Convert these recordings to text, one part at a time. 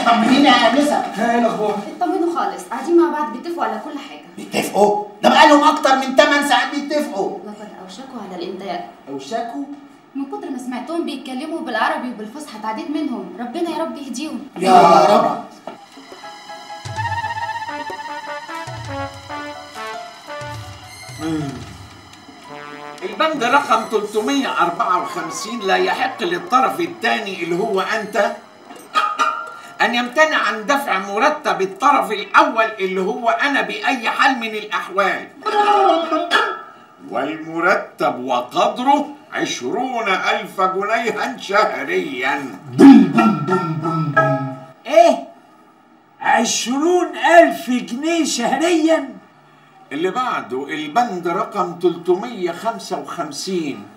طمنيني يا انسه ايه الاخبار اطمنوا خالص قاعدين مع بعض بيتفقوا على كل حاجه بيتفقوا ده بقالهم اكتر من 8 ساعات بيتفقوا لقد اوشكوا على الانتهاء اوشكوا من كتر ما سمعتهم بيتكلموا بالعربي وبالفصحى اتعديت منهم ربنا يا رب يهديهم يا رب البند رقم 354 لا يحق للطرف الثاني اللي هو أنت أن يمتنع عن دفع مرتب الطرف الأول اللي هو أنا بأي حال من الأحوال والمرتب وقدره عشرون ألف جنيها شهريا ايه عشرون ألف جنيه شهريا اللي بعده البند رقم 355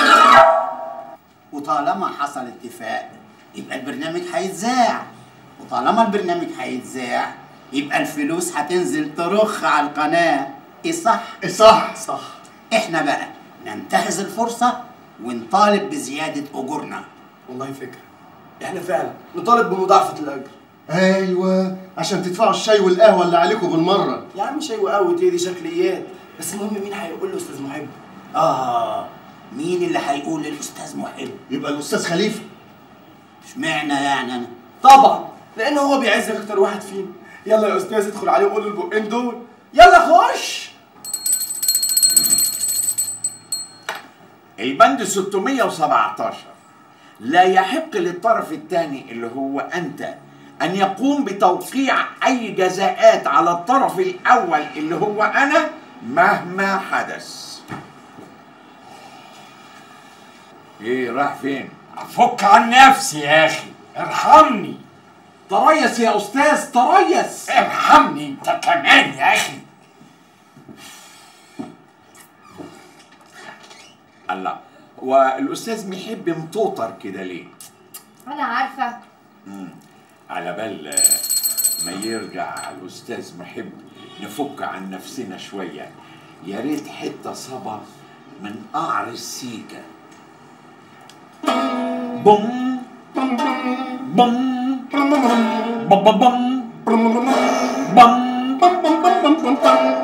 وطالما حصل اتفاق يبقى البرنامج هيتذاع وطالما البرنامج هيتذاع يبقى الفلوس هتنزل ترخ على القناة ايه صح؟ صح صح احنا بقى ننتهز الفرصة ونطالب بزيادة أجورنا والله فكره احنا فعلا نطالب بمضاعفه الاجر ايوه عشان تدفعوا الشاي والقهوه اللي عليكم بالمره يا عم شاي وقهوه ايه دي شكليات بس المهم مين هيقول له استاذ محب آه مين اللي هيقول للأستاذ محب؟ يبقى الاستاذ خليفه اشمعنى يعني أنا؟ طبعا لان هو بيعز اكتر واحد فينا يلا يا استاذ ادخل عليه وقول له البقين دول يلا خش البند 617 لا يحق للطرف الثاني اللي هو أنت أن يقوم بتوقيع أي جزاءات على الطرف الأول اللي هو أنا مهما حدث إيه راح فين؟ فك عن نفسي يا اخي ارحمني تريس يا أستاذ تريس ارحمني انت كمان يا اخي الله والأستاذ محب مطوطر كده ليه؟ انا عارفه على بال ما يرجع الأستاذ محب نفك عن نفسنا شوية يا ريت حتة صبا من قعر السيكة بوم بوم بوم بوم بوم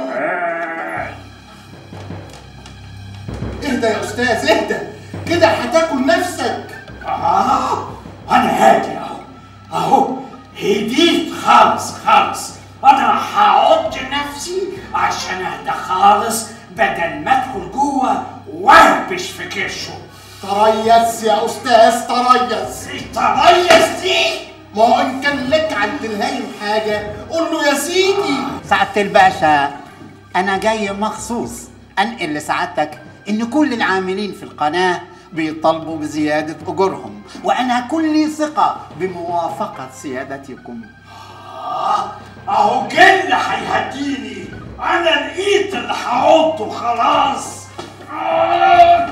اهدى يا استاذ اهدى كده هتاكل نفسك اه انا هادي اهو اهو هديت خالص خالص انا هعد نفسي عشان اهدى خالص بدل ما ادخل جوه واهبش في كرشه تريس يا استاذ تريس التريس دي ما هو ان كان لك عند الهايم حاجه قول له يا سيدي سعادة الباشا أنا جاي مخصوص أنقل لسعادتك إن كل العاملين في القناة بيطالبوا بزيادة أجورهم وأنا كلي ثقة بموافقة سيادتكم اهو جن هيهديني انا لقيت اللي هعضه خلاص آه.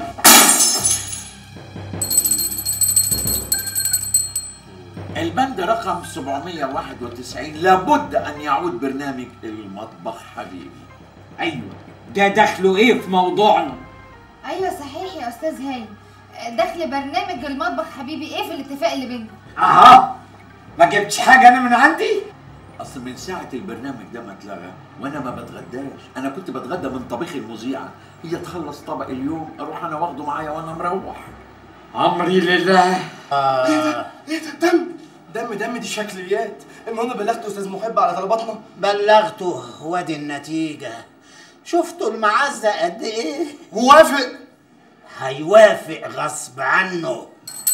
البند رقم 791 لابد أن يعود برنامج المطبخ حبيبي ايوه ده دخله ايه في موضوعنا ايوه صحيح يا استاذ هاني دخل برنامج المطبخ حبيبي ايه في الاتفاق اللي بينكم اها ما جبتش حاجه انا من عندي أصل من ساعة البرنامج ده ما اتلغى وأنا ما بتغداش أنا كنت بتغدى من طبيخ المذيعة هي تخلص طبق اليوم أروح أنا واخده معايا وأنا مروح امري لله ايه ده دم دم دم دي شكليات المهم بلغت استاذ محب على طلباتنا بلغته وادي النتيجة شفتوا المعزة قد إيه؟ موافق هيوافق غصب عنه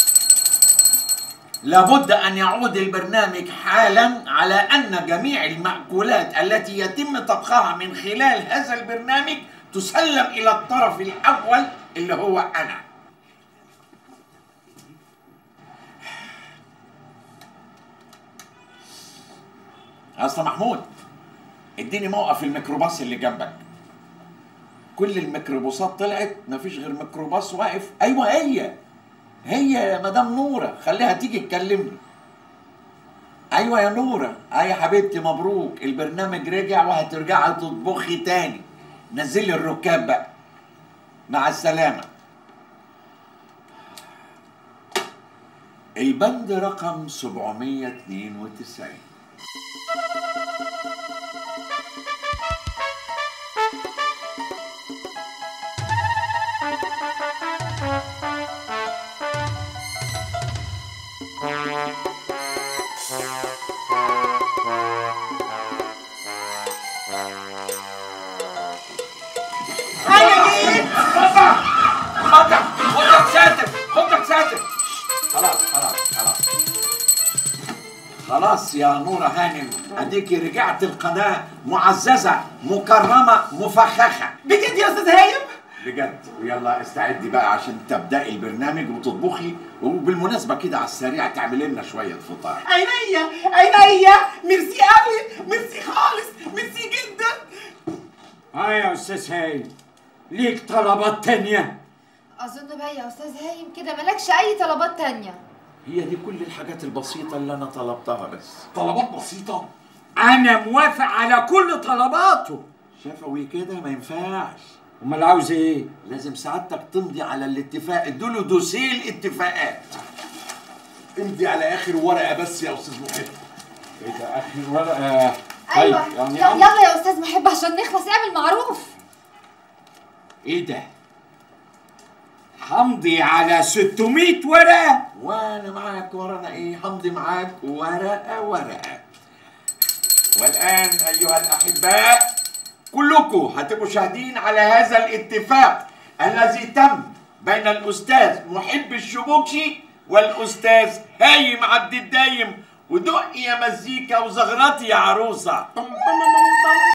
لابد أن يعود البرنامج حالا على أن جميع المأكولات التي يتم طبخها من خلال هذا البرنامج تسلم إلى الطرف الأول اللي هو أنا أصل محمود اديني موقف الميكروباص اللي جنبك كل الميكروباصات طلعت مفيش غير ميكروباص واقف ايوه هي هي يا مدام نوره خليها تيجي تكلمني ايوه يا نوره اي يا حبيبتي مبروك البرنامج رجع وهترجعي تطبخي تاني نزلي الركاب بقى مع السلامه البند رقم 792 خدك خدك ساتر خدك ساتر خلاص خلاص خلاص خلاص يا نورة هانم اديكي رجعت القناة معززة مكرمة مفخخة بجد يا استاذ هايم بجد ويلا استعدي بقى عشان تبدأي البرنامج وتطبخي وبالمناسبة كده على السريع تعملي لنا شوية فطار عينيا عينيا ميرسي قوي ميرسي خالص ميرسي جدا اه يا استاذ هايل ليك طلبات تانية اظن بقى يا استاذ هايم كده مالكش اي طلبات تانية هي دي كل الحاجات البسيطة اللي أنا طلبتها بس طلبات بسيطة انا موافق على كل طلباته شفوي كده ما ينفعش امال عاوز ايه لازم سعادتك تمضي على الاتفاق ادوله دوسيه الاتفاقات امضي على اخر ورقة بس يا استاذ محب ايه ده اخر ورقه ايوه طيب، يعني ي- يلا يا استاذ محب عشان نخلص اعمل معروف ايه ده همضي على 600 ورقه وانا معاك ورقه ايه همضي معاك ورقه ورقه والان ايها الاحباء كلكم هتبقوا شاهدين على هذا الاتفاق الذي تم بين الاستاذ محب الشبوكشي والاستاذ هايم عبد الدايم ودق يا مزيكا وزغرتي يا عروسه